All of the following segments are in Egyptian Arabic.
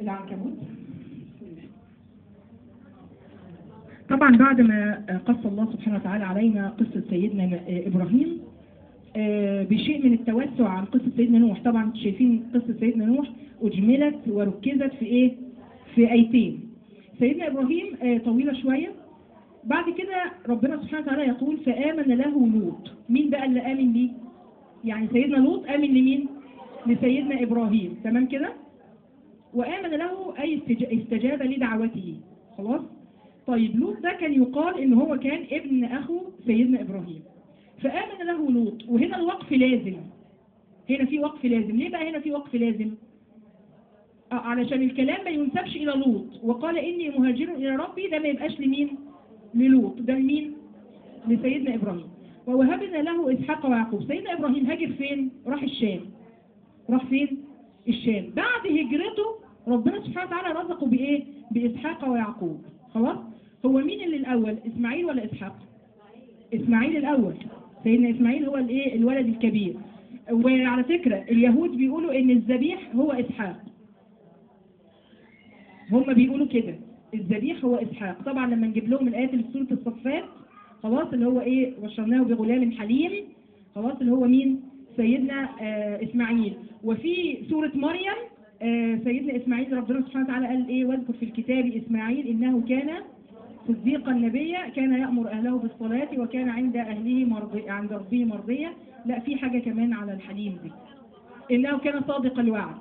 العنكبوت طبعا بعد ما قص الله سبحانه وتعالى علينا قصة سيدنا إبراهيم آه، بشيء من التوسع عن قصة سيدنا نوح طبعا انتوا شايفين قصة سيدنا نوح أجملت وركزت في إيه؟ في آيتين سيدنا إبراهيم آه، طويلة شوية بعد كده ربنا سبحانه وتعالى يقول فآمن له لوط مين بقى اللي آمن ليه؟ يعني سيدنا لوط آمن لمين؟ لسيدنا إبراهيم تمام كده؟ وآمن له أي استج- استجاب لدعوته خلاص؟ طيب لوط ده كان يقال إن هو كان ابن أخو سيدنا إبراهيم فآمن له لوط وهنا الوقف لازم هنا في وقف لازم ليه بقى هنا في وقف لازم؟ آه علشان الكلام ما ينسبش إلى لوط وقال إني مهاجر إلى ربي ده ما يبقاش لمين؟ للوط ده لمين؟ لسيدنا إبراهيم ووهبنا له إسحاق ويعقوب سيدنا إبراهيم هاجر فين؟ راح الشام راح فين؟ الشام بعد هجرته ربنا سبحانه وتعالى رزقه بإيه؟ بإسحاق ويعقوب خلاص؟ هو مين اللي الأول؟ إسماعيل ولا إسحاق؟ إسماعيل الأول سيدنا إسماعيل هو الإيه؟ الولد الكبير وعلى فكرة اليهود بيقولوا إن الذبيح هو إسحاق هم بيقولوا كده الذبيح هو إسحاق طبعا لما نجيب لهم الآيات اللي في سورة الصفات خلاص اللي هو إيه وشرناه بغلام حليم خلاص اللي هو مين سيدنا آه إسماعيل وفي سورة مريم آه سيدنا إسماعيل ربنا سبحانه وتعالى قال إيه واذكر في الكتاب إسماعيل إنه كان صديقا نبيا كان يأمر أهله بالصلاة وكان عند أهله مرضي عند ربه مرضية لا في حاجة كمان على الحليم دي إنه كان صادق الوعد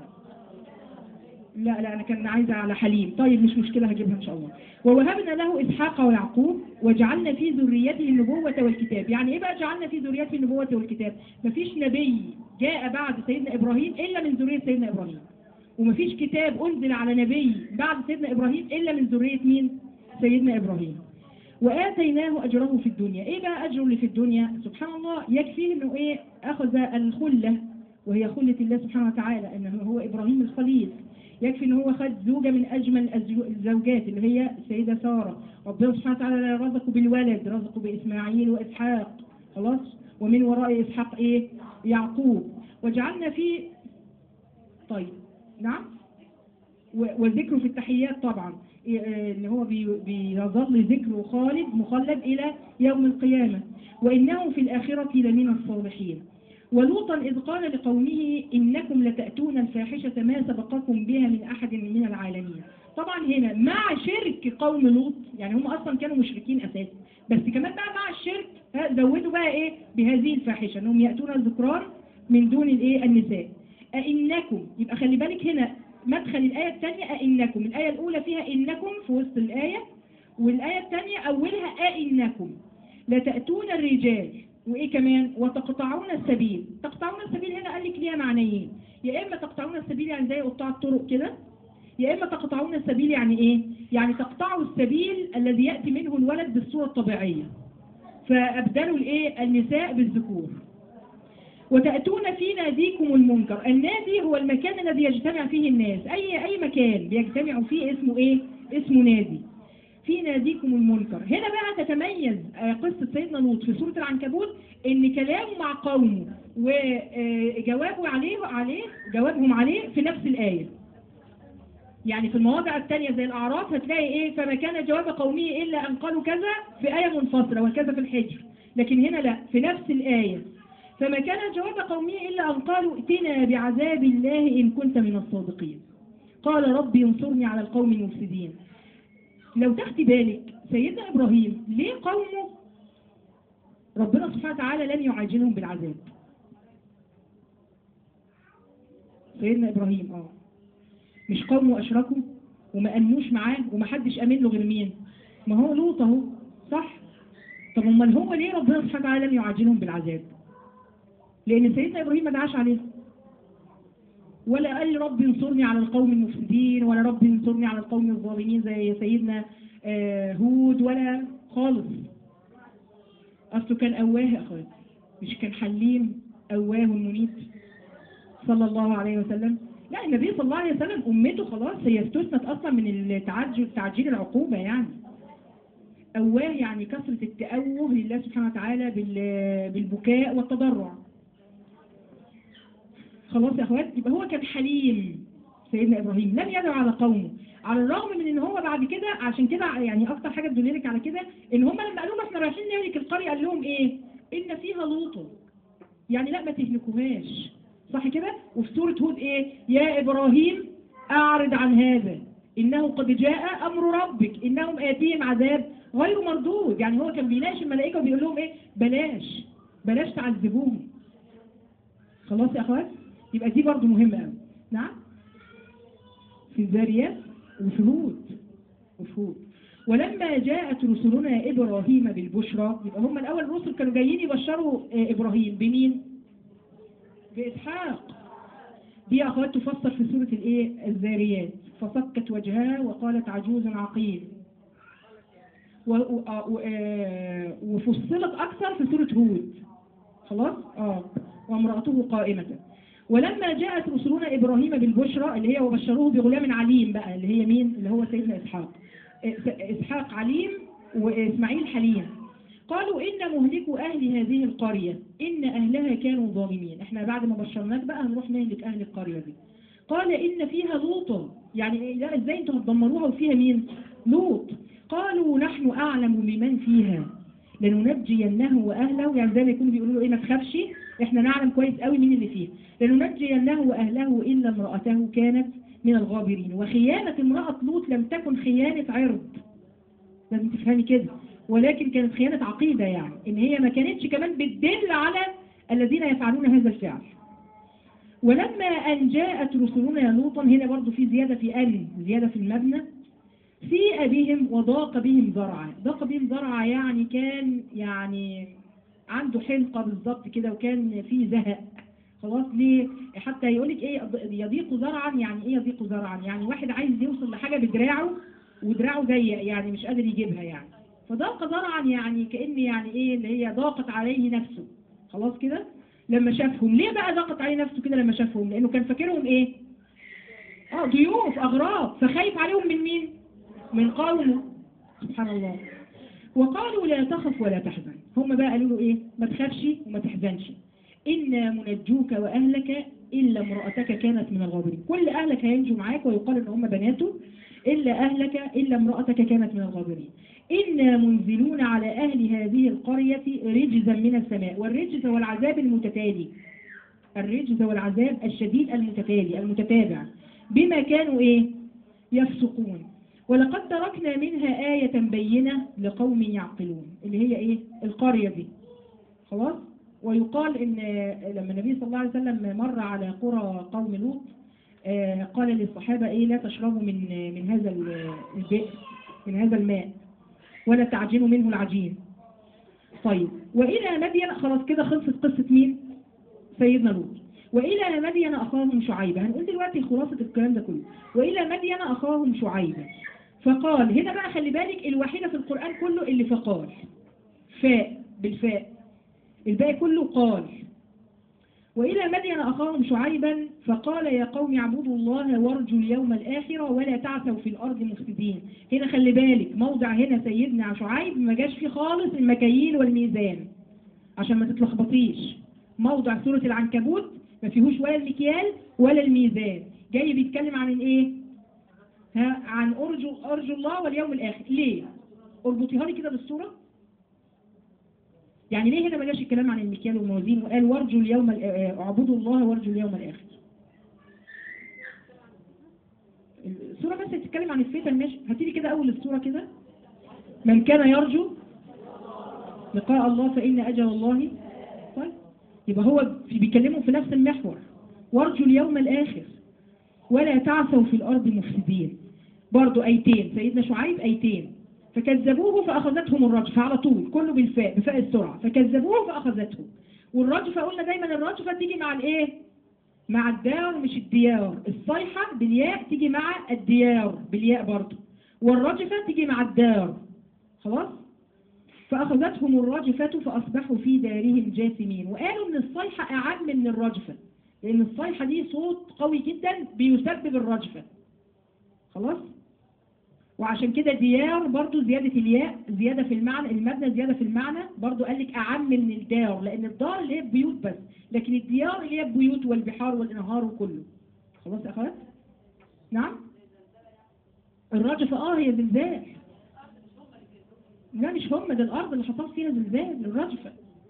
لا لا أنا كان عايزة على حليم طيب مش مشكلة هجيبها إن شاء الله ووهبنا له إسحاق ويعقوب وجعلنا في ذريته النبوة والكتاب يعني إيه بقى جعلنا في ذريته النبوة والكتاب مفيش نبي جاء بعد سيدنا إبراهيم إلا من ذرية سيدنا إبراهيم ومفيش كتاب أنزل على نبي بعد سيدنا إبراهيم إلا من ذرية مين سيدنا إبراهيم وآتيناه أجره في الدنيا إيه بقى أجره اللي في الدنيا سبحان الله يكفيه إنه إيه أخذ الخلة وهي خلة الله سبحانه وتعالى إنه هو إبراهيم الخليل يكفي ان هو خد زوجة من اجمل الزو- الزوجات اللي هي السيدة سارة ربنا سبحانه وتعالى رزقه بالولد رزقه باسماعيل واسحاق خلاص ومن وراء اسحاق ايه يعقوب وجعلنا فيه طيب نعم و- وذكره في التحيات طبعا إيه، آه، اللي هو بي- بيظل ذكره خالد مخلد الى يوم القيامة وانه في الاخرة لمن الصالحين ولوطا إذ قال لقومه إنكم لتأتون الفاحشة ما سبقكم بها من أحد من العالمين طبعا هنا مع شرك قوم لوط يعني هم أصلا كانوا مشركين أساسا بس كمان بقى مع الشرك ها، زودوا بقى إيه بهذه الفاحشة أنهم يأتون الذكران من دون الإيه النساء أئنكم يبقى خلي بالك هنا مدخل الآية الثانية أئنكم الآية الأولى فيها إنكم في وسط الآية والآية الثانية أولها أئنكم لتأتون الرجال وإيه كمان وتقطعون السبيل تقطعون السبيل هنا قال لك ليها معنيين يا إما تقطعون السبيل يعني زي قطاع الطرق كده يا إما تقطعون السبيل يعني إيه يعني تقطعوا السبيل الذي يأتي منه الولد بالصورة الطبيعية فأبدلوا الإيه النساء بالذكور وتأتون في ناديكم المنكر النادي هو المكان الذي يجتمع فيه الناس أي أي مكان بيجتمعوا فيه اسمه إيه اسمه نادي في ناديكم المنكر هنا بقى تتميز آه، قصة سيدنا لوط في سورة العنكبوت ان كلامه مع قومه وجوابه عليه عليه جوابهم عليه في نفس الآية يعني في المواضع الثانية زي الأعراف هتلاقي إيه فما كان جواب قومه إلا أن قالوا كذا في آية منفصلة وكذا في الحجر لكن هنا لا في نفس الآية فما كان جواب قومه إلا أن قالوا ائتنا بعذاب الله إن كنت من الصادقين قال ربي انصرني على القوم المفسدين لو تاخدي بالك سيدنا إبراهيم ليه قومه ربنا سبحانه وتعالى لم يعاجلهم بالعذاب سيدنا إبراهيم اه مش قومه أشركوا وما أمنوش معاه ومحدش أمن له غير مين ما هو لوط اهو صح طب امال هو ليه ربنا سبحانه وتعالى لم يعاجلهم بالعذاب لأن سيدنا إبراهيم ما دعاش عليهم ولا قال رب انصرني على القوم المفسدين ولا رب انصرني على القوم الظالمين زي سيدنا آه، هود ولا خالص أصله كان أواه يا أخوات مش كان حليم أواه منيب صلى الله عليه وسلم لا النبي صلى الله عليه وسلم أمته خلاص هي استثنت أصلا من التعجل تعجيل العقوبة يعني أواه يعني كثرة التأوه لله سبحانه وتعالى بال- بالبكاء والتضرع خلاص يا اخوات يبقى هو كان حليم سيدنا ابراهيم لم يدعو على قومه على الرغم من ان هو بعد كده عشان كده يعني اكتر حاجه تدللك على كده ان هم لما قالوا له احنا رايحين نهلك القريه قال لهم ايه ان فيها لوطا يعني لا ما تهلكوهاش صح كده وفي سوره هود ايه يا ابراهيم اعرض عن هذا انه قد جاء امر ربك انهم اتيهم عذاب غير مردود يعني هو كان بيناقش الملائكه وبيقول لهم ايه بلاش بلاش تعذبوهم خلاص يا اخوات يبقى دي برضو مهمه قوي نعم في الذاريات وفي هود وفي هود ولما جاءت رسلنا ابراهيم بالبشرى يبقى هم الاول الرسل كانوا جايين يبشروا آه، ابراهيم بمين باسحاق دي يا اخوات تفسر في سوره الايه الذاريات فصكت وجهها وقالت عجوز عقيم و- و- آه، و- آه، وفصلت اكثر في سوره هود خلاص اه وامراته قائمه ولما جاءت رسلنا ابراهيم بالبشرى اللي هي وبشروه بغلام عليم بقى اللي هي مين اللي هو سيدنا اسحاق إس- اسحاق عليم واسماعيل حليم قالوا ان مهلكوا اهل هذه القريه ان اهلها كانوا ظالمين احنا بعد ما بشرناك بقى هنروح نهلك اهل القريه دي قال ان فيها لوطا يعني إيه؟ لا ازاي انتوا هتدمروها وفيها مين لوط قالوا نحن اعلم بمن فيها لننجينه واهله يعني زي ما يكونوا بيقولوا له ايه ما تخافش احنا نعلم كويس قوي مين اللي فيها لننجينه واهله الا امراته كانت من الغابرين وخيانه امراه لوط لم تكن خيانه عرض لازم تفهمي كده ولكن كانت خيانه عقيده يعني ان هي ما كانتش كمان بتدل على الذين يفعلون هذا الفعل ولما أن جاءت رسلنا لوطا هنا برضو في زيادة في أن زيادة في المبنى سيء بهم وضاق بهم ذرعا ضاق بهم ذرعا يعني كان يعني عنده حلقة بالظبط كده وكان فيه زهق خلاص ليه حتى يقولك ايه يضيق ذرعا يعني ايه يضيق ذرعا يعني واحد عايز يوصل لحاجة بدراعه ودراعه ضيق يعني مش قادر يجيبها يعني فضاق ذرعا يعني كأن يعني ايه اللي هي ضاقت عليه نفسه خلاص كده لما شافهم ليه بقى ضاقت عليه نفسه كده لما شافهم لانه كان فاكرهم ايه اه ضيوف اغراب فخايف عليهم من مين من قومه سبحان الله وقالوا لا تخف ولا تحزن هم بقى قالوا له ايه ما تخافش وما تحزنش إنا منجوك وأهلك إلا امرأتك كانت من الغابرين كل أهلك هينجوا معاك ويقال إن هم بناته إلا أهلك إلا امرأتك كانت من الغابرين إنا منزلون على أهل هذه القرية رجزا من السماء والرجز والعذاب المتتالي الرجز والعذاب الشديد المتتالي المتتابع بما كانوا إيه يفسقون ولقد تركنا منها آية بينة لقوم يعقلون اللي هي إيه القرية دي خلاص ويقال إن لما النبي صلى الله عليه وسلم مر على قرى قوم لوط آه، قال للصحابة إيه لا تشربوا من من هذا البئر من هذا الماء ولا تعجنوا منه العجين طيب وإلى مدين خلاص كده خلصت قصة مين سيدنا لوط وإلى مدين أخاهم شعيبة هنقول دلوقتي خلاصة الكلام ده كله وإلى مدين أخاهم شعيبة فقال هنا بقى خلي بالك الوحيدة في القرآن كله اللي فقال فاء بالفاء الباقي كله قال وإلى مدين أخاهم شعيبا فقال يا قوم اعبدوا الله وارجوا اليوم الآخرة ولا تعثوا في الأرض مفسدين هنا خلي بالك موضع هنا سيدنا شعيب ما جاش فيه خالص المكاييل والميزان عشان ما تتلخبطيش موضع سورة العنكبوت ما فيهوش ولا المكيال ولا الميزان جاي بيتكلم عن الايه ها عن أرجو, أرجو الله واليوم الآخر ليه اربطيها لي كده بالصورة يعني ليه هنا ما جاش الكلام عن المكيال والموازين وقال وارجوا اليوم ال- آه، اعبدوا الله وارجوا اليوم الآخر السورة بس بتتكلم عن الفتن ماشي هاتي لي كده أول السورة كده من كان يرجو لقاء الله فإن أجل الله طيب يبقى هو في بيكلمه في نفس المحور وارجوا اليوم الآخر ولا تعثوا في الأرض مفسدين برضو أيتين سيدنا شعيب أيتين فكذبوه فأخذتهم الرجفة على طول كله بالفاء بفاء السرعة فكذبوه فأخذتهم والرجفة قلنا دايما الرجفة تيجي مع الإيه مع الدار مش الديار الصيحة بالياء تيجي مع الديار بالياء برضو والرجفة تيجي مع الدار خلاص فأخذتهم الرجفة فأصبحوا في دارهم جاثمين وقالوا إن الصيحة أعم من الرجفة لأن الصيحة دي صوت قوي جدا بيسبب الرجفة خلاص وعشان كده ديار برضو زيادة الياء زيادة في المعنى المبنى زيادة في المعنى برضو قال لك أعم من الدار لأن الدار اللي هي البيوت بس لكن الديار اللي هي البيوت والبحار والانهار وكله خلاص يا أخوات نعم الرجفة اه هي زلزال لا مش هم ده الارض اللي حصل فيها زلزال الرجفة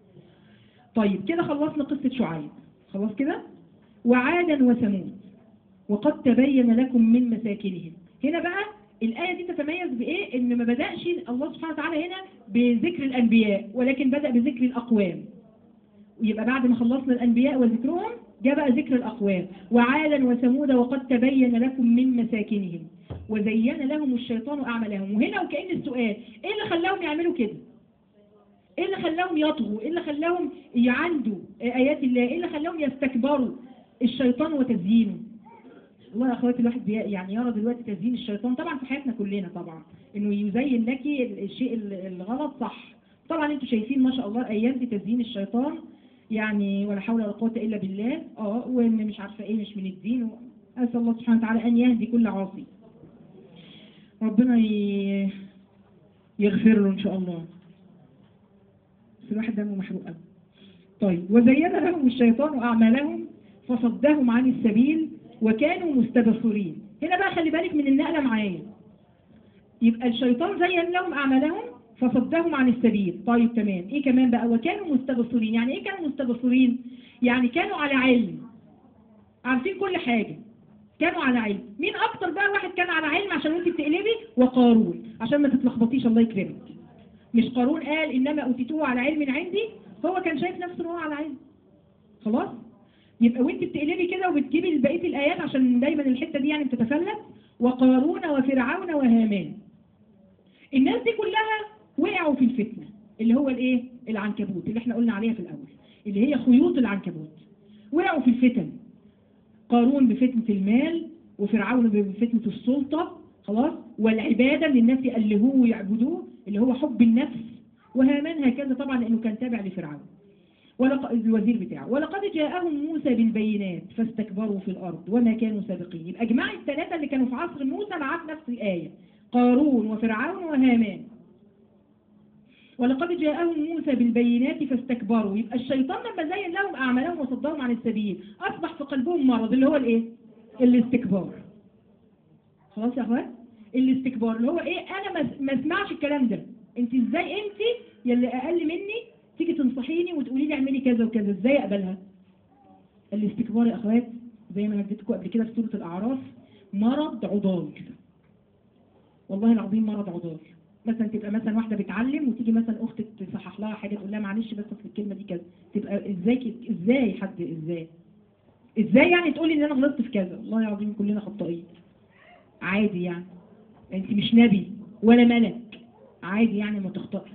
طيب كده خلصنا قصة شعيب خلاص كده وعادا وثمود وقد تبين لكم من مساكنهم هنا بقى الآية دي تتميز بإيه؟ إن ما بدأش الله سبحانه وتعالى هنا بذكر الأنبياء ولكن بدأ بذكر الأقوام يبقى بعد ما خلصنا الأنبياء وذكرهم جاء بقى ذكر الأقوام وعادا وثمود وقد تبين لكم من مساكنهم وزين لهم الشيطان أعمالهم وهنا وكأن السؤال إيه اللي خلاهم يعملوا كده؟ إيه اللي خلاهم يطغوا؟ إيه اللي خلاهم يعندوا آيات الله؟ إيه اللي خلاهم يستكبروا الشيطان وتزيينه؟ والله يا اخواتي الواحد بي- يعني يرى دلوقتي تزيين الشيطان طبعا في حياتنا كلنا طبعا انه يزين لك الشيء ال- الغلط صح طبعا انتوا شايفين ما شاء الله ايام في تزيين الشيطان يعني ولا حول ولا قوه الا بالله اه وان مش عارفه ايه مش من الدين اسال الله سبحانه وتعالى ان يهدي كل عاصي ربنا ي- يغفر له ان شاء الله بس الواحد دمه محروق قوي طيب وزين لهم الشيطان اعمالهم فصدهم عن السبيل وكانوا مستبصرين هنا بقى خلي بالك من النقله معايا يبقى الشيطان زين لهم اعمالهم فصدهم عن السبيل طيب تمام ايه كمان بقى وكانوا مستبصرين يعني ايه كانوا مستبصرين يعني كانوا على علم عارفين كل حاجه كانوا على علم مين اكتر بقى واحد كان على علم عشان انت بتقلبي وقارون عشان ما تتلخبطيش الله يكرمك مش قارون قال انما اوتيتوه على علم عندي هو كان شايف نفسه ان هو على علم خلاص يبقى وانت بتقلبي كده وبتجيبي بقيه الايات عشان دايما الحته دي يعني بتتفلت وقارون وفرعون وهامان الناس دي كلها وقعوا في الفتنه اللي هو الايه العنكبوت اللي احنا قلنا عليها في الاول اللي هي خيوط العنكبوت وقعوا في الفتن قارون بفتنه المال وفرعون بفتنه السلطه خلاص والعباده اللي الناس يألهوه ويعبدوه اللي هو حب النفس وهامان هكذا طبعا لانه كان تابع لفرعون ولق... الوزير بتاعه ولقد جاءهم موسى بالبينات فاستكبروا في الأرض وما كانوا سابقين يبقى اجمعي الثلاثة اللي كانوا في عصر موسى معاه في نفس الآية قارون وفرعون وهامان ولقد جاءهم موسى بالبينات فاستكبروا يبقى الشيطان لما زين لهم أعمالهم وصدهم عن السبيل أصبح في قلبهم مرض اللي هو الإيه؟ الاستكبار خلاص يا أخوات؟ الاستكبار اللي هو إيه أنا ما- ما اسمعش الكلام ده أنت إزاي أنت يلي أقل مني تيجي تنصحيني وتقولي لي اعملي كذا وكذا ازاي اقبلها الاستكبار يا اخوات زي ما انا اديتكم قبل كده في سوره الاعراف مرض عضال والله العظيم مرض عضال مثلا تبقى مثلا واحده بتعلم وتيجي مثلا اختك تصحح لها حاجه تقول لها معلش بس اصل الكلمه دي كذا تبقى ازاي ك- ازاي حد ازاي ازاي يعني تقولي ان انا غلطت في كذا والله العظيم كلنا خطائين عادي يعني انت مش نبي ولا ملك عادي يعني ما تخطئي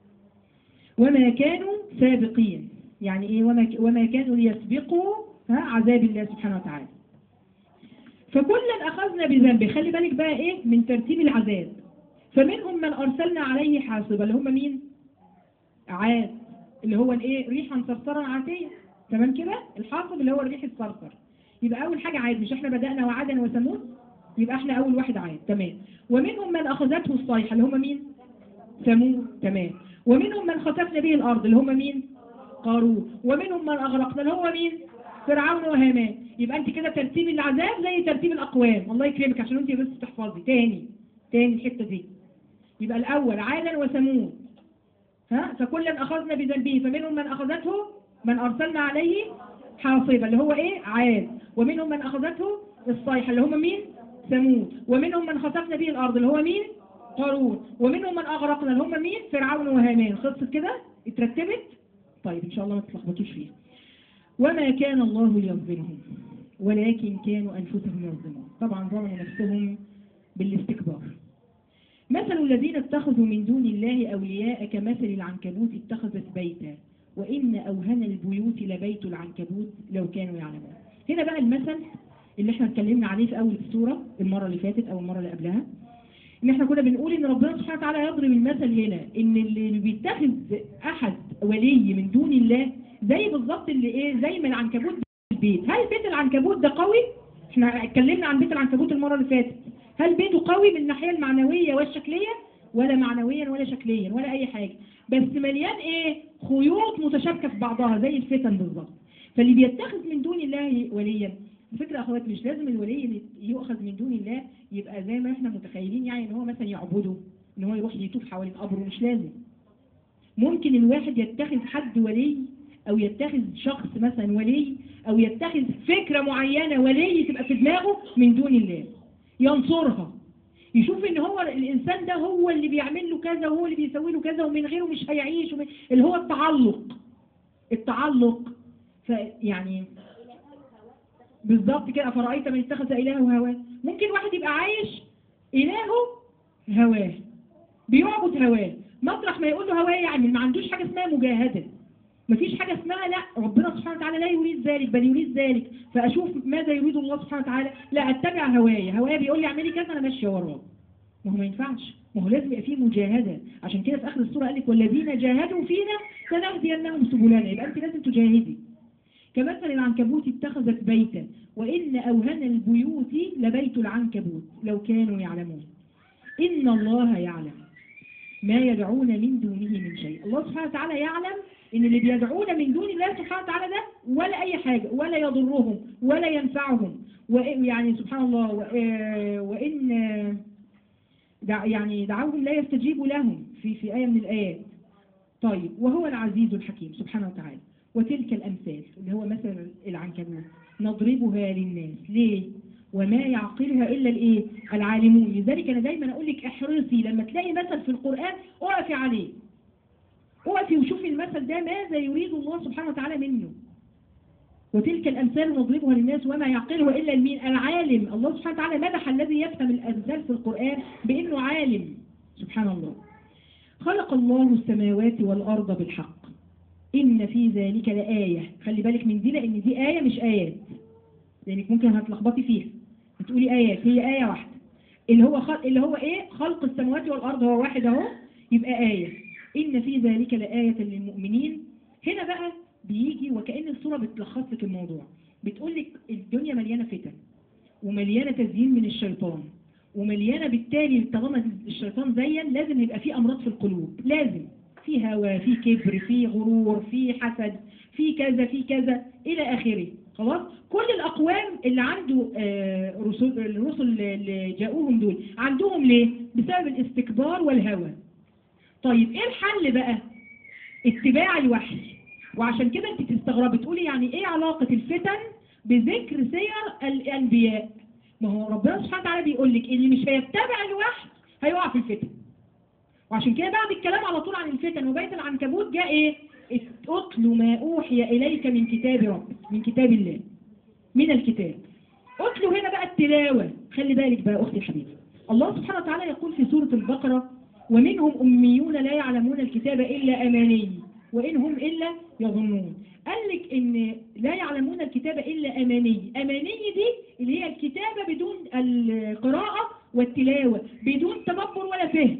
وما كانوا سابقين يعني ايه وما, وما كانوا ليسبقوا ها عذاب الله سبحانه وتعالى فكلا اخذنا بذنبه خلي بالك بقى ايه من ترتيب العذاب فمنهم من ارسلنا عليه حاصبا اللي هم مين عاد اللي هو الايه ريحا صرصرا عاتيه تمام كده الحاصب اللي هو الريح الصرصر يبقى اول حاجه عاد مش احنا بدانا وعادا وثمود يبقى احنا اول واحد عاد تمام ومنهم من اخذته الصيحه اللي هم مين ثمود تمام ومنهم من خسفنا به الأرض اللي هم مين قارون ومنهم من أغرقنا اللي هو مين فرعون وهامان يبقى أنت كده ترتيب العذاب زي ترتيب الأقوام الله يكرمك عشان أنت بس تحفظي تاني تاني الحتة دي يبقى الأول عادا وثمود ها فكلا أخذنا بذنبه فمنهم من أخذته من أرسلنا عليه حاصبة اللي هو إيه عاد ومنهم من أخذته الصيحة اللي هم مين ثمود ومنهم من خسفنا به الأرض اللي هو مين قارون ومنهم من أغرقنا اللي هم مين فرعون وهامان خلصت كده اترتبت طيب إن شاء الله ما تتلخبطوش فيها وما كان الله ليظلمهم ولكن كانوا أنفسهم يظلمون طبعا ظلموا نفسهم بالاستكبار مثل الذين اتخذوا من دون الله أولياء كمثل العنكبوت اتخذت بيتا وإن أوهن البيوت لبيت العنكبوت لو كانوا يعلمون هنا بقى المثل اللي احنا اتكلمنا عليه في أول السورة المرة اللي فاتت أو المرة اللي قبلها ان احنا كنا بنقول ان ربنا سبحانه وتعالى يضرب المثل هنا ان اللي بيتخذ احد ولي من دون الله زي بالظبط اللي ايه زي ما العنكبوت البيت هل بيت العنكبوت ده قوي احنا اتكلمنا عن بيت العنكبوت المره اللي فاتت هل بيته قوي من الناحيه المعنويه والشكليه ولا معنويا ولا شكليا ولا اي حاجه بس مليان ايه خيوط متشابكه في بعضها زي الفتن بالظبط فاللي بيتخذ من دون الله وليا فكرة أخوات مش لازم الولي اللي يؤخذ من دون الله يبقى زي ما احنا متخيلين يعني ان هو مثلا يعبده ان هو يروح يطوف حوالين قبره مش لازم ممكن الواحد يتخذ حد ولي او يتخذ شخص مثلا ولي او يتخذ فكرة معينة ولي تبقى في دماغه من دون الله ينصرها يشوف ان هو الانسان ده هو اللي بيعمل له كذا وهو اللي بيسوي له كذا ومن غيره مش هيعيش ومن اللي هو التعلق التعلق فيعني بالظبط كده فرأيت من اتخذ إلهه هواه ممكن واحد يبقى عايش إلهه هواه بيعبد هواه مطرح ما يقول له هواه يعني ما عندوش حاجة اسمها مجاهدة مفيش حاجة اسمها لا ربنا سبحانه وتعالى لا يريد ذلك بل يريد ذلك فأشوف ماذا يريد الله سبحانه وتعالى لا أتبع هوايا هوايا بيقول لي اعملي كذا أنا ماشية وراه ما هو ما ينفعش ما هو لازم يبقى فيه مجاهدة عشان كده في آخر السورة قال لك والذين جاهدوا فينا سنهدينهم سبلنا يبقى أنت لازم تجاهدي كمثل العنكبوت اتخذت بيتا وإن أوهن البيوت لبيت العنكبوت لو كانوا يعلمون إن الله يعلم ما يدعون من دونه من شيء الله سبحانه وتعالى يعلم إن اللي بيدعون من دون الله سبحانه وتعالى ده ولا أي حاجة ولا يضرهم ولا ينفعهم ويعني سبحان الله وإن دع يعني دعوهم لا يستجيب لهم في في آية من الآيات طيب وهو العزيز الحكيم سبحانه وتعالى وتلك الأمثال اللي هو مثل العنكبوت نضربها للناس ليه وما يعقلها إلا الإيه العالمون لذلك أنا دايما أقول لك احرصي لما تلاقي مثل في القرآن اقفي عليه اقفي وشوفي المثل ده ماذا يريد الله سبحانه وتعالى منه وتلك الأمثال نضربها للناس وما يعقلها إلا المين العالم الله سبحانه وتعالى مدح الذي يفهم الأمثال في القرآن بأنه عالم سبحان الله خلق الله السماوات والأرض بالحق إن في ذلك لآية خلي بالك من دي لأن دي آية مش آيات لأنك ممكن هتلخبطي فيها بتقولي آيات هي آية واحدة اللي هو خلق اللي هو إيه خلق السماوات والأرض هو واحد أهو يبقى آية إن في ذلك لآية للمؤمنين هنا بقى بيجي وكأن الصورة بتلخص لك الموضوع بتقول لك الدنيا مليانة فتن ومليانة تزيين من الشيطان ومليانة بالتالي طالما الشيطان زين لازم يبقى فيه أمراض في القلوب لازم في هوى في كبر في غرور في حسد في كذا في كذا إلى آخره خلاص كل الأقوام اللي عنده آه رسل الرسل اللي جاءوهم دول عندهم ليه بسبب الاستكبار والهوى طيب ايه الحل بقى اتباع الوحي وعشان كده انت تستغربي تقولي يعني ايه علاقة الفتن بذكر سير الانبياء ما هو ربنا سبحانه وتعالى بيقول لك اللي مش هيتبع الوحي هيقع في الفتن وعشان كده بعد الكلام على طول عن الفتن وبيت العنكبوت جاء ايه اتل ما اوحي اليك من كتاب ربك من كتاب الله من الكتاب اتلو هنا بقى التلاوة خلي بالك بقى اختي الحبيبه الله سبحانه وتعالى يقول في سورة البقرة ومنهم أميون لا يعلمون الكتاب إلا أماني وإن هم إلا يظنون قال لك إن لا يعلمون الكتاب إلا أماني أماني دي اللي هي الكتابة بدون القراءة والتلاوة بدون تدبر ولا فهم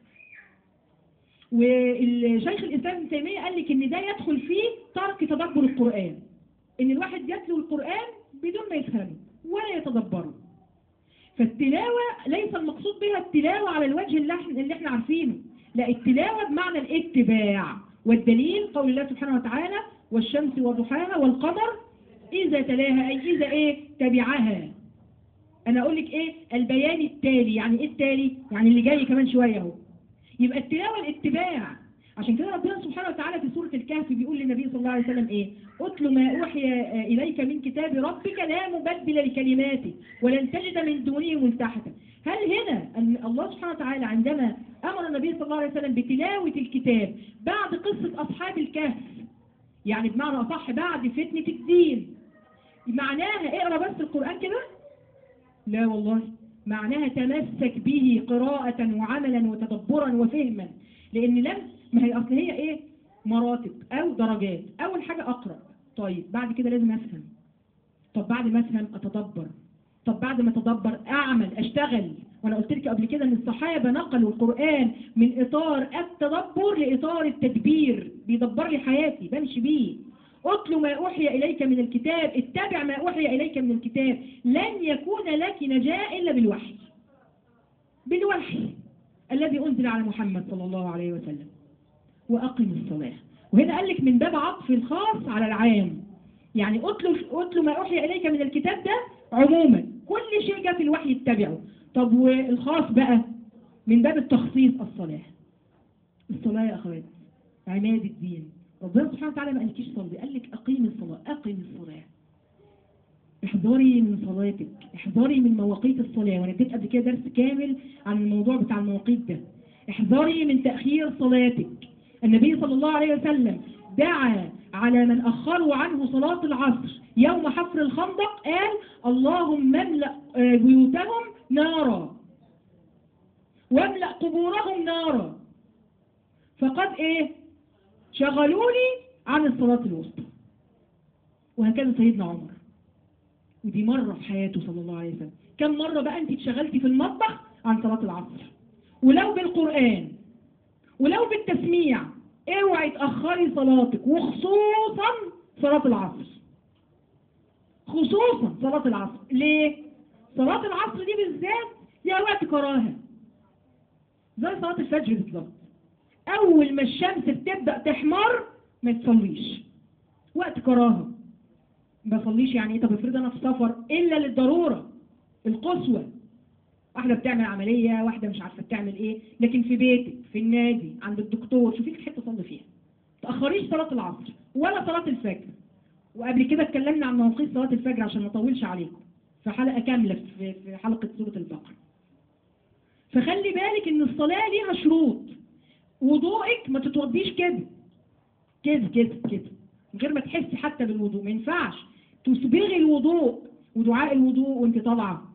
والشيخ الإسلام ابن تيمية قال لك إن ده يدخل فيه ترك تدبر القرآن إن الواحد يتلو القرآن بدون ما يفهمه ولا يتدبره فالتلاوة ليس المقصود بها التلاوة على الوجه اللي احنا, اللي احنا عارفينه لا التلاوة بمعنى الاتباع والدليل قول الله سبحانه وتعالى والشمس وضحاها والقمر إذا تلاها أي إذا إيه تبعها أنا أقول لك إيه البيان التالي يعني إيه التالي يعني اللي جاي كمان شوية أهو يبقى التلاوة الاتباع عشان كده ربنا سبحانه وتعالى في سورة الكهف بيقول للنبي صلى الله عليه وسلم ايه اتل ما اوحي اليك من كتاب ربك لا مبدل لكلماته ولن تجد من دونه ملتحدا هل هنا ان الله سبحانه وتعالى عندما امر النبي صلى الله عليه وسلم بتلاوة الكتاب بعد قصة اصحاب الكهف يعني بمعنى اصح بعد فتنة الدين معناها اقرا بس القرآن كده لا والله معناها تمسك به قراءة وعملا وتدبرا وفهما لان لم ما هي اصل هي ايه مراتب او درجات اول حاجة اقرأ طيب بعد كده لازم افهم طب بعد ما افهم اتدبر طب بعد ما اتدبر اعمل اشتغل وانا قلت لك قبل كده ان الصحابة نقلوا القرآن من اطار التدبر لاطار التدبير بيدبر لي حياتي بمشي بيه اتل ما اوحي اليك من الكتاب اتبع ما اوحي اليك من الكتاب لن يكون لك نجاة الا بالوحي بالوحي الذي انزل على محمد صلى الله عليه وسلم وأقم الصلاة وهنا قال لك من باب عطف الخاص على العام يعني اتلو اتلو ما اوحي اليك من الكتاب ده عموما كل شيء جاء في الوحي اتبعه طب والخاص بقى من باب التخصيص الصلاه الصلاه يا اخوات عماد الدين ربنا سبحانه وتعالى ما قالكيش صلي قال لك اقيم الصلاه اقم الصلاه احذري من صلاتك احذري من مواقيت الصلاه وانا اديت قبل كده درس كامل عن الموضوع بتاع المواقيت ده احذري من تاخير صلاتك النبي صلى الله عليه وسلم دعا على من أخروا عنه صلاة العصر يوم حفر الخندق قال اللهم املأ آه، بيوتهم نارا واملأ قبورهم نارا فقد ايه شغلوني عن الصلاة الوسطى وهكذا سيدنا عمر ودي مرة في حياته صلى الله عليه وسلم كم مرة بقى انت اتشغلتي في المطبخ عن صلاة العصر ولو بالقرآن ولو بالتسميع اوعي تأخري صلاتك وخصوصا صلاة العصر خصوصا صلاة العصر ليه؟ صلاة العصر دي بالذات ليها وقت كراهة زي صلاة الفجر بالظبط أول ما الشمس بتبدأ تحمر ما تصليش وقت كراهة ما تصليش يعني ايه طب افرض انا في سفر الا للضرورة القصوى واحدة بتعمل عملية واحدة مش عارفة بتعمل ايه لكن في بيتك في النادي عند الدكتور شوفي لك حتة صلي فيها تأخريش صلاة العصر ولا صلاة الفجر وقبل كده اتكلمنا عن مواقيت صلاة الفجر عشان ما اطولش عليكم في حلقة كاملة في في حلقة سورة البقرة فخلي بالك ان الصلاة ليها شروط وضوءك ما تتوضيش كده كده كده كده من غير ما تحسي حتى بالوضوء ما ينفعش تسبغي الوضوء ودعاء الوضوء وانت طالعه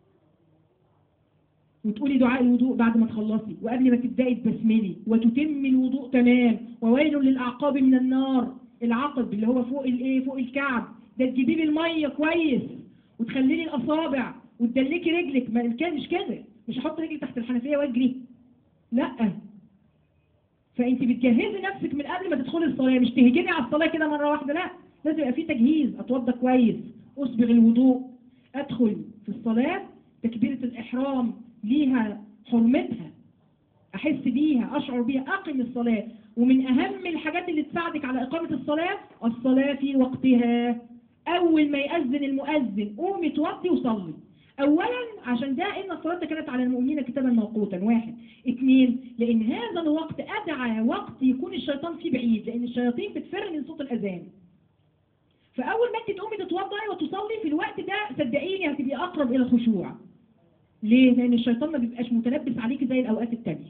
وتقولي دعاء الوضوء بعد ما تخلصي وقبل ما تبدأي تبسملي وتتمي الوضوء تمام وويل للأعقاب من النار العقب اللي هو فوق الايه فوق الكعب ده تجيبيه بالميه كويس وتخلي لي الاصابع وتدلكي رجلك ما كده مش كده مش هحط رجلي تحت الحنفيه واجري لا فانت بتجهزي نفسك من قبل ما تدخلي الصلاه مش تهجمي على الصلاه كده مره واحده لا لازم يبقى في تجهيز اتوضى كويس اسبغ الوضوء ادخل في الصلاه تكبيره الاحرام ليها حرمتها احس بيها اشعر بيها اقم الصلاه ومن اهم الحاجات اللي تساعدك على اقامه الصلاه الصلاه في وقتها اول ما ياذن المؤذن قومي توضي وصلي اولا عشان ده ان الصلاه كانت على المؤمنين كتابا موقوتا واحد اثنين لان هذا الوقت ادعى وقت يكون الشيطان فيه بعيد لان الشياطين بتفر من صوت الاذان فاول ما انت تقومي تتوضعي وتصلي في الوقت ده صدقيني هتبقي اقرب الى الخشوع ليه؟ لأن الشيطان ما بيبقاش متلبس عليك زي الأوقات التانية.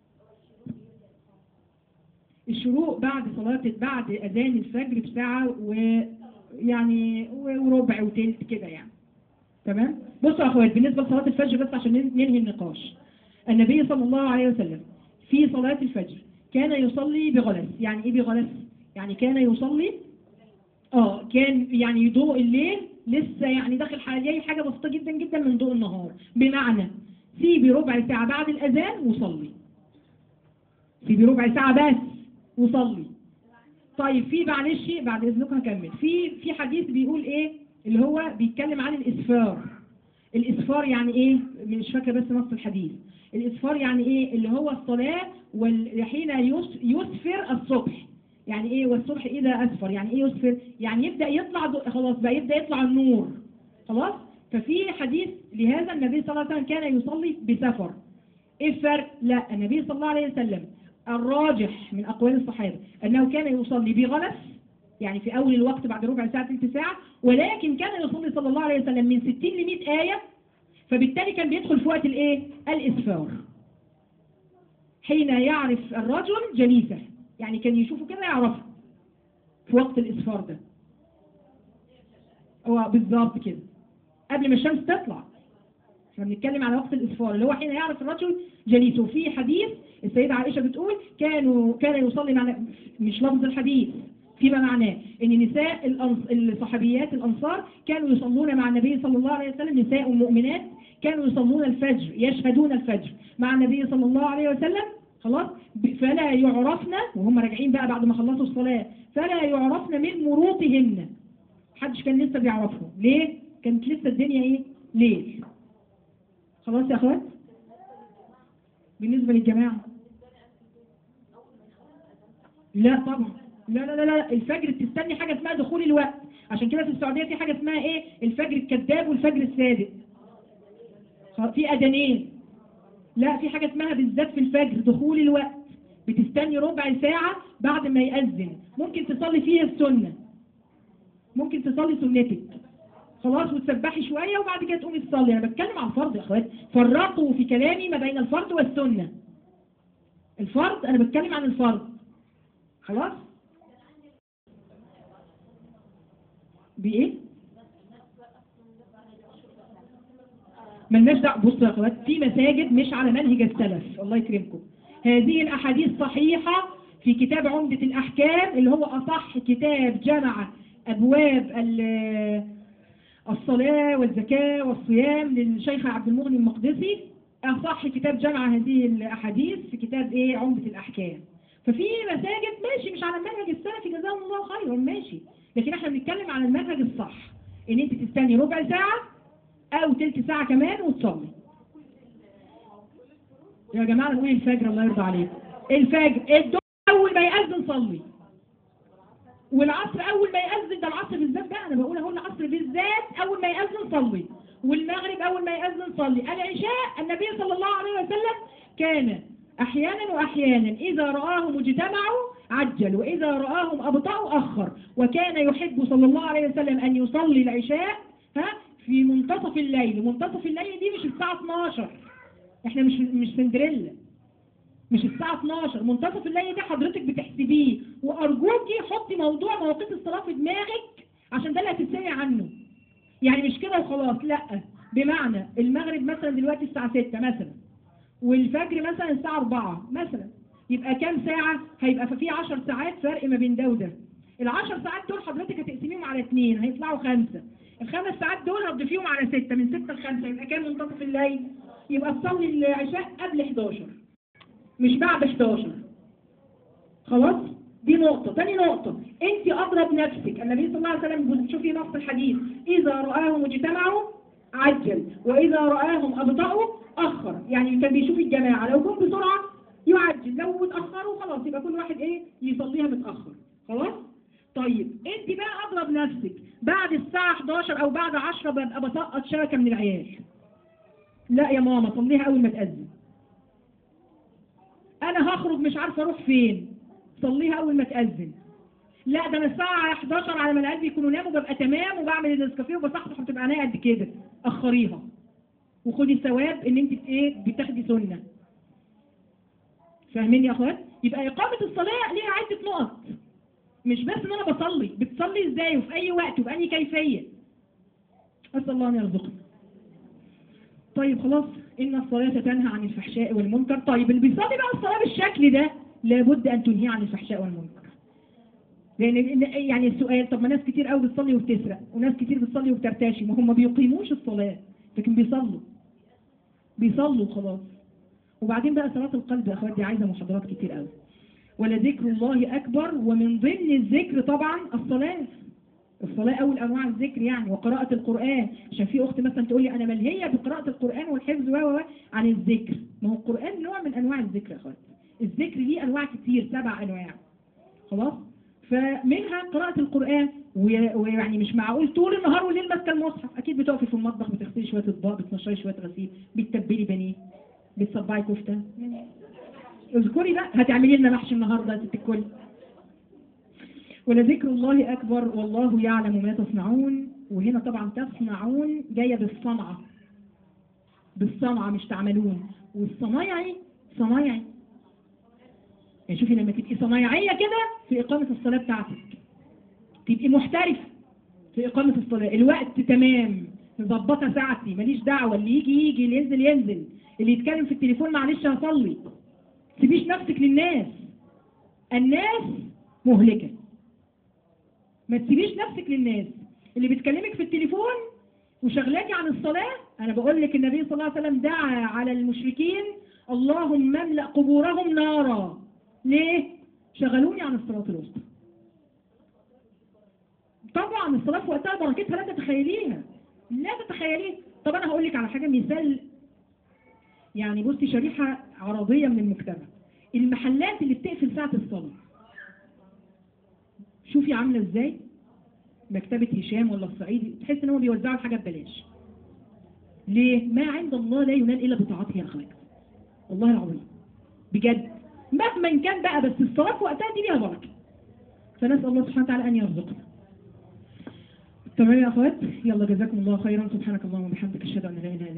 الشروق بعد صلاة بعد أذان الفجر بساعة ويعني وربع وتلت كده يعني. تمام؟ بصوا يا أخوات بالنسبة لصلاة الفجر بس عشان ننهي النقاش. النبي صلى الله عليه وسلم في صلاة الفجر كان يصلي بغلس، يعني إيه بغلس؟ يعني كان يصلي اه كان يعني ضوء الليل لسه يعني داخل حواليه حاجة بسيطة جدا جدا من ضوء النهار بمعنى سيبي ربع ساعة بعد الأذان وصلي سيبي ربع ساعة بس وصلي طيب في معلش بعد إذنكم هكمل في في حديث بيقول إيه اللي هو بيتكلم عن الإسفار الإسفار يعني إيه مش فاكرة بس نص الحديث الإسفار يعني إيه اللي هو الصلاة وحين يسفر الصبح يعني ايه والصبح اذا اسفر يعني ايه يسفر يعني يبدا يطلع خلاص بقى يبدا يطلع النور خلاص ففي حديث لهذا النبي صلى الله عليه وسلم كان يصلي بسفر ايه الفرق لا النبي صلى الله عليه وسلم الراجح من اقوال الصحابه انه كان يصلي بغلس يعني في اول الوقت بعد ربع ساعه ثلث ساعه ولكن كان يصلي صلى الله عليه وسلم من 60 ل 100 ايه فبالتالي كان بيدخل في وقت الايه الاسفار حين يعرف الرجل جليسه يعني كان يشوفه كده يعرفه في وقت الإسفار ده هو بالظبط كده قبل ما الشمس تطلع احنا بنتكلم على وقت الإسفار اللي هو حين يعرف الرجل جليسه في حديث السيدة عائشة بتقول كانوا كان يصلي مع مش لفظ الحديث فيما معناه ان نساء الصحابيات الانصار كانوا يصلون مع النبي صلى الله عليه وسلم نساء مؤمنات كانوا يصلون الفجر يشهدون الفجر مع النبي صلى الله عليه وسلم خلاص فلا يعرفن وهم راجعين بقى بعد ما خلصوا الصلاة فلا يعرفن من مروطهن محدش كان لسه بيعرفهم ليه كانت لسه الدنيا ايه ليل خلاص يا اخوات بالنسبة للجماعة لا طبعا لا لا لا لا الفجر تستني حاجة اسمها دخول الوقت عشان كده في السعوديه في حاجه اسمها ايه الفجر الكذاب والفجر الصادق خ- في اذانين لا في حاجه اسمها بالذات في الفجر دخول الوقت بتستني ربع ساعه بعد ما يأذن ممكن تصلي فيها السنه ممكن تصلي سنتك خلاص وتسبحي شويه وبعد كده تقومي تصلي انا بتكلم عن الفرض يا اخوات فرقوا في كلامي ما بين الفرض والسنه الفرض انا بتكلم عن الفرض خلاص بايه ملناش دعوه بصوا يا اخوات في مساجد مش على منهج السلف الله يكرمكم هذه الاحاديث صحيحه في كتاب عمدة الاحكام اللي هو اصح كتاب جمع ابواب ال- الصلاة والزكاة والصيام للشيخ عبد المغني المقدسي أصح كتاب جمع هذه الأحاديث في كتاب إيه عمدة الأحكام ففي مساجد ماشي مش على المنهج السلفي جزاهم الله خيرا ماشي لكن احنا بنتكلم على المنهج الصح ان انت تستني ربع ساعة او تلت ساعة كمان وتصلي يا جماعة نقول الفجر الله يرضى عليكم الفجر الدور اول ما يأذن صلي والعصر اول ما يأذن ده العصر بالذات بقى انا بقول اهو العصر بالذات اول ما يأذن صلي والمغرب اول ما يأذن صلي العشاء النبي صلى الله عليه وسلم كان احيانا واحيانا اذا رآهم اجتمعوا عجل واذا رآهم ابطأوا اخر وكان يحب صلى الله عليه وسلم ان يصلي العشاء ها في منتصف الليل منتصف الليل دي مش الساعة 12 احنا مش مش سندريلا مش الساعة 12 منتصف الليل ده حضرتك بتحسبيه وأرجوكي حطي موضوع مواقيت الصلاة في دماغك عشان ده اللي هتتسمعي عنه يعني مش كده وخلاص لا بمعنى المغرب مثلا دلوقتي الساعة 6 مثلا والفجر مثلا الساعة 4 مثلا يبقى كام ساعة؟ هيبقى في 10 ساعات فرق ما بين ده وده العشر ساعات دول حضرتك هتقسميهم على اثنين هيطلعوا خمسة الخمس ساعات دول هتضيفيهم على ستة من ستة لخمسة يبقى كام منتصف الليل؟ يبقى تصلي العشاء قبل 11 مش بعد 11 خلاص دي نقطة تاني نقطة انت اضرب نفسك النبي صلى الله عليه وسلم شوفي نص الحديث اذا رآهم اجتمعوا عجل واذا رآهم ابطأوا اخر يعني كان بيشوف الجماعة لو جم بسرعة يعجل لو اتأخروا خلاص يبقى كل واحد ايه يصليها متأخر خلاص طيب انت بقى اضرب نفسك بعد الساعة 11 او بعد 10 ببقى بسقط شبكة من العيال لا يا ماما صليها اول ما تأذن انا هخرج مش عارفه اروح فين صليها اول ما تاذن لا ده انا الساعه 11 على ما العيال يكونوا ناموا ببقى تمام وبعمل النسكافيه وبصحصح وبتبقى عينيا قد كده اخريها وخدي ثواب ان انت ايه بتاخدي سنه فاهمين يا اخوات يبقى اقامه الصلاه ليها عده نقط مش بس ان انا بصلي بتصلي ازاي وفي اي وقت وبأي كيفيه اسال الله ان يرزقنا طيب خلاص إن الصلاة تنهى عن الفحشاء والمنكر طيب اللي بيصلي بقى الصلاة بالشكل ده لابد أن تنهي عن الفحشاء والمنكر لأن يعني السؤال طب ما ناس كتير قوي بتصلي وبتسرق وناس كتير بتصلي وبترتشي ما هم ما بيقيموش الصلاة لكن بيصلوا بيصلوا خلاص وبعدين بقى صلاة القلب يا أخوات دي عايزة محاضرات كتير قوي ولذكر الله أكبر ومن ضمن الذكر طبعا الصلاة الصلاة أول أنواع الذكر يعني وقراءة القرآن عشان في أخت مثلا تقول لي أنا ملهية بقراءة القرآن والحفظ و و عن الذكر ما هو القرآن نوع من أنواع الذكر يا أخوات الذكر ليه أنواع كتير سبع أنواع خلاص فمنها قراءة القرآن ويعني مش معقول طول النهار والليل ماسكة المصحف أكيد بتقفي في المطبخ بتغسلي شوية أطباق بتنشري شوية غسيل بتتبلي بانيه بتصبعي كفتة اذكري بقى هتعملي لنا محشي النهارده يا ست الكل ولذكر الله أكبر والله يعلم ما تصنعون وهنا طبعا تصنعون جاية بالصنعة بالصنعة مش تعملون والصنايعي صنايعي يعني شوفي لما تبقي صنايعية كده في إقامة الصلاة بتاعتك تبقي محترف في إقامة الصلاة الوقت تمام مظبطة ساعتي ماليش دعوة اللي يجي يجي اللي ينزل ينزل اللي يتكلم في التليفون معلش هصلي تسيبيش نفسك للناس الناس مهلكه ما تسيبيش نفسك للناس اللي بتكلمك في التليفون وشغلاكي عن الصلاة أنا بقول لك النبي صلى الله عليه وسلم دعا على المشركين اللهم املأ قبورهم نارا ليه؟ شغلوني عن الصلاة الوسطى طبعا الصلاة في وقتها بركتها لا تتخيليها لا تتخيليها طب أنا هقول لك على حاجة مثال يعني بصي شريحة عرضية من المجتمع المحلات اللي بتقفل ساعة الصلاة شوفي عاملة ازاي مكتبة هشام ولا الصعيدي تحس ان هم بيوزعوا الحاجة ببلاش ليه؟ ما عند الله لا ينال الا بطاعته يا اخوات والله العظيم بجد مهما كان بقى بس الصلاة في وقتها دي ليها بركة فنسأل الله سبحانه وتعالى ان يرزقنا تمام يا اخوات يلا جزاكم الله خيرا سبحانك اللهم وبحمدك اشهد ان لا اله الا